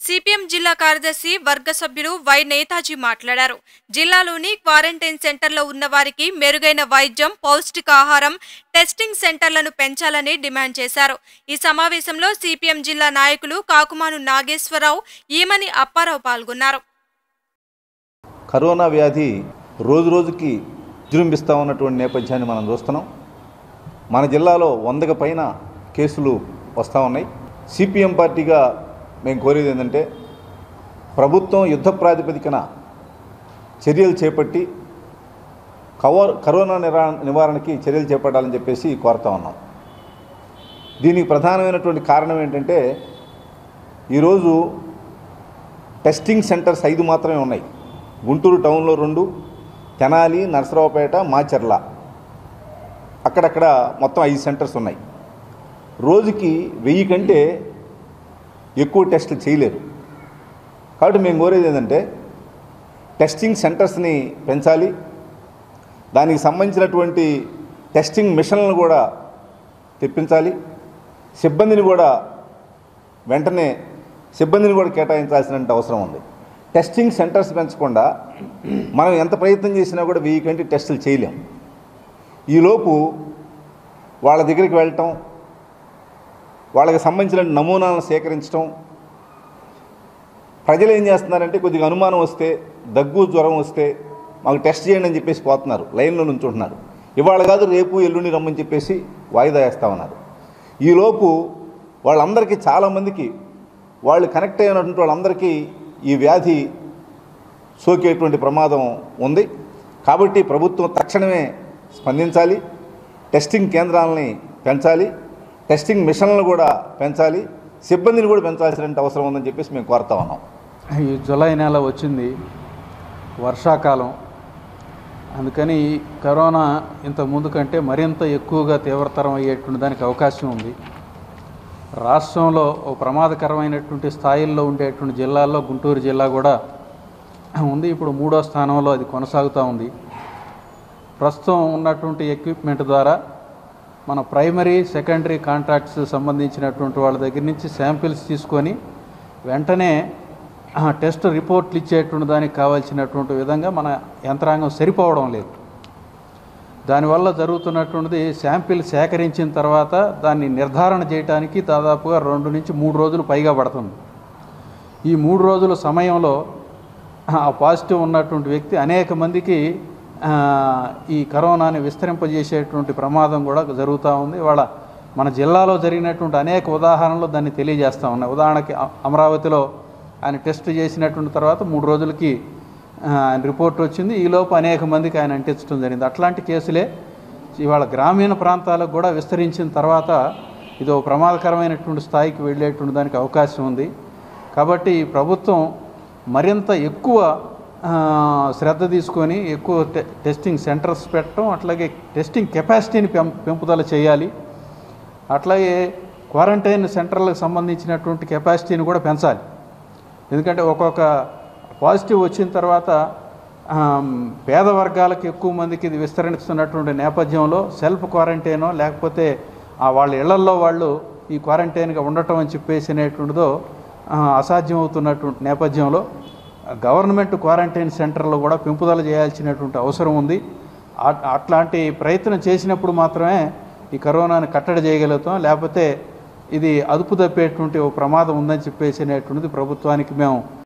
CPM జిల్లా కార్యదర్శి వర్గ సభ్యులు వై నేతాజీ మాట్లాడారు జిల్లాలోని క్వారంటైన్ సెంటర్లో ఉన్న వారికి మెరుగైన వైద్యం పౌష్టికాహారం టెస్టింగ్ సెంటర్లను పెంచాలని డిమాండ్ చేశారు ఈ సమావేశంలో సిపిఎం జిల్లా నాయకులు కాకుమాను నాగేశ్వరరావు ఈమని అప్పారావు పాల్గొన్నారు కరోనా వ్యాధి రోజు రోజుకి విజృంభిస్తూ ఉన్నటువంటి నేపథ్యాన్ని మనం చూస్తున్నాం మన జిల్లాలో వందకు పైన కేసులు వస్తూ ఉన్నాయి సిపిఎం పార్టీగా మేము కోరేది ఏంటంటే ప్రభుత్వం యుద్ధ ప్రాతిపదికన చర్యలు చేపట్టి కవర్ కరోనా నిరా నివారణకి చర్యలు చేపట్టాలని చెప్పేసి కోరుతా ఉన్నాం దీనికి ప్రధానమైనటువంటి కారణం ఏంటంటే ఈరోజు టెస్టింగ్ సెంటర్స్ ఐదు మాత్రమే ఉన్నాయి గుంటూరు టౌన్లో రెండు తెనాలి నరసరావుపేట మాచర్ల అక్కడక్కడ మొత్తం ఐదు సెంటర్స్ ఉన్నాయి రోజుకి వెయ్యి కంటే ఎక్కువ టెస్టులు చేయలేరు కాబట్టి మేము కోరేది ఏంటంటే టెస్టింగ్ సెంటర్స్ని పెంచాలి దానికి సంబంధించినటువంటి టెస్టింగ్ మిషన్లను కూడా తెప్పించాలి సిబ్బందిని కూడా వెంటనే సిబ్బందిని కూడా కేటాయించాల్సిన అవసరం ఉంది టెస్టింగ్ సెంటర్స్ పెంచకుండా మనం ఎంత ప్రయత్నం చేసినా కూడా వెయ్యి కంటే టెస్టులు చేయలేం ఈలోపు వాళ్ళ దగ్గరికి వెళ్ళటం వాళ్ళకి సంబంధించిన నమూనాలను సేకరించడం ప్రజలు ఏం చేస్తున్నారంటే కొద్దిగా అనుమానం వస్తే దగ్గు జ్వరం వస్తే మాకు టెస్ట్ చేయండి అని చెప్పేసి పోతున్నారు లైన్లో నుంచుంటున్నారు ఇవాళ కాదు రేపు ఎల్లుండి రమ్మని చెప్పేసి వాయిదా వేస్తా ఉన్నారు ఈలోపు వాళ్ళందరికీ చాలామందికి వాళ్ళు కనెక్ట్ అయినటువంటి వాళ్ళందరికీ ఈ వ్యాధి సోకేటువంటి ప్రమాదం ఉంది కాబట్టి ప్రభుత్వం తక్షణమే స్పందించాలి టెస్టింగ్ కేంద్రాలని పెంచాలి టెస్టింగ్ మిషన్లను కూడా పెంచాలి సిబ్బందిని కూడా పెంచాల్సిన అవసరం ఉందని చెప్పేసి మేము కోరుతా ఉన్నాం ఈ జూలై నెల వచ్చింది వర్షాకాలం అందుకని ఈ కరోనా ఇంత ముందు కంటే మరింత ఎక్కువగా తీవ్రతరం అయ్యేటువంటి దానికి అవకాశం ఉంది రాష్ట్రంలో ఓ ప్రమాదకరమైనటువంటి స్థాయిల్లో ఉండేటువంటి జిల్లాల్లో గుంటూరు జిల్లా కూడా ఉంది ఇప్పుడు మూడో స్థానంలో అది కొనసాగుతూ ఉంది ప్రస్తుతం ఉన్నటువంటి ఎక్విప్మెంట్ ద్వారా మన ప్రైమరీ సెకండరీ కాంట్రాక్ట్స్ సంబంధించినటువంటి వాళ్ళ దగ్గర నుంచి శాంపిల్స్ తీసుకొని వెంటనే ఆ, టెస్ట్ రిపోర్ట్లు ఇచ్చేటువంటి దానికి కావాల్సినటువంటి విధంగా మన యంత్రాంగం సరిపోవడం లేదు దానివల్ల జరుగుతున్నటువంటిది శాంపిల్ సేకరించిన తర్వాత దాన్ని నిర్ధారణ చేయడానికి దాదాపుగా రెండు నుంచి మూడు రోజులు పైగా పడుతుంది ఈ మూడు రోజుల సమయంలో ఆ పాజిటివ్ ఉన్నటువంటి వ్యక్తి అనేక మందికి ఆ, ఈ కరోనాని విస్తరింపజేసేటువంటి ప్రమాదం కూడా జరుగుతూ ఉంది వాళ్ళ మన జిల్లాలో జరిగినటువంటి అనేక ఉదాహరణలు దాన్ని తెలియజేస్తూ ఉన్నాయి ఉదాహరణకి అ- అమరావతిలో ఆయన టెస్ట్ చేసినటువంటి తర్వాత మూడు రోజులకి ఆ, ఆయన రిపోర్ట్ వచ్చింది ఈలోపు అనేక మందికి ఆయన అంటించడం జరిగింది అట్లాంటి కేసులే ఇవాళ గ్రామీణ ప్రాంతాలకు కూడా విస్తరించిన తర్వాత ఇది ఒక ప్రమాదకరమైనటువంటి స్థాయికి వెళ్ళేటువంటి దానికి అవకాశం ఉంది కాబట్టి ఈ ప్రభుత్వం మరింత ఎక్కువ ఆ, శ్రద్ధ తీసుకొని ఎక్కువ టె టెస్టింగ్ సెంటర్స్ పెట్టడం అట్లాగే టెస్టింగ్ కెపాసిటీని పెం పెంపుదల చేయాలి అట్లాగే క్వారంటైన్ సెంటర్లకు సంబంధించినటువంటి కెపాసిటీని కూడా పెంచాలి ఎందుకంటే ఒక్కొక్క పాజిటివ్ వచ్చిన తర్వాత ఆమ్, పేద వర్గాలకు ఎక్కువ మందికి ఇది విస్తరిస్తున్నటువంటి నేపథ్యంలో సెల్ఫ్ క్వారంటైనో లేకపోతే ఆ వాళ్ళ ఇళ్లల్లో వాళ్ళు ఈ క్వారంటైన్గా ఉండటం అని చెప్పేసి అనేటువంటిదో ఆ, అసాధ్యం అవుతున్నటువంటి నేపథ్యంలో గవర్నమెంట్ క్వారంటైన్ సెంటర్లో కూడా పెంపుదల చేయాల్సినటువంటి అవసరం ఉంది అట్- అట్లాంటి ప్రయత్నం చేసినప్పుడు మాత్రమే ఈ కరోనాని కట్టడి చేయగలుగుతాం లేకపోతే ఇది అదుపు తప్పేటువంటి ఒక ప్రమాదం ఉందని చెప్పేసి అనేటువంటిది ప్రభుత్వానికి మేము